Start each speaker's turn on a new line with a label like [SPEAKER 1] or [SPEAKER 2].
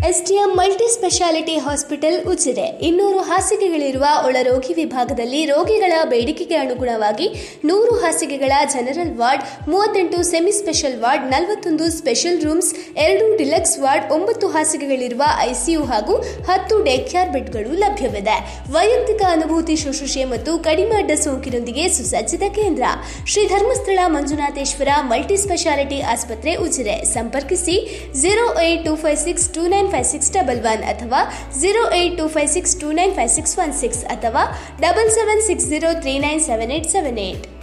[SPEAKER 1] STM multi speciality hospital Ujire ಇನ್ನೂರು ಹಾಸಿಗೆಗಳಿರುವ ಒಳರೋಗಿ ವಿಭಾಗದಲ್ಲಿ ರೋಗಿಗಳ ಬೇಡಿಕೆಗೆ ಅನುಗುಣವಾಗಿ ನೂರು ಹಾಸಿಗೆಗಳ ಜನರಲ್ ವಾರ್ಡ್ ಮೂವತ್ತೆಂಟು ಸೆಮಿ ಸ್ಪೆಷಲ್ ವಾರ್ಡ್ ನಲವತ್ತೊಂದು ಸ್ಪೆಷಲ್ ರೂಮ್ಸ್ ಎರಡು ಡಿಲಕ್ಸ್ ವಾರ್ಡ್ ಒಂಬತ್ತು ಹಾಸಿಗೆಗಳಿರುವ ಐಸಿಯು ಹಾಗೂ ಹತ್ತು ಡೇಕ್ಯಾರ್ ಬೆಡ್ಗಳು ಲಭ್ಯವಿದೆ ವೈಯಕ್ತಿಕ ಅನುಭೂತಿ ಶುಶ್ರೂಷೆ ಮತ್ತು ಕಡಿಮೆ ಅಡ್ಡ ಸೋಂಕಿನೊಂದಿಗೆ ಸುಸಜ್ಜಿತ ಕೇಂದ್ರ ಶ್ರೀ ಧರ್ಮಸ್ಥಳ ಮಂಜುನಾಥೇಶ್ವರ ಮಲ್ಟಿ ಸ್ಪೆಷಾಲಿಟಿ ಆಸ್ಪತ್ರೆ ಉಜಿರೆ ಸಂಪರ್ಕಿಸಿ zero eight two five six two nine five six double one ಅಥವಾ zero eight two five six two nine five six one six ಅಥವಾ double seven six zero three nine seven eight seven eight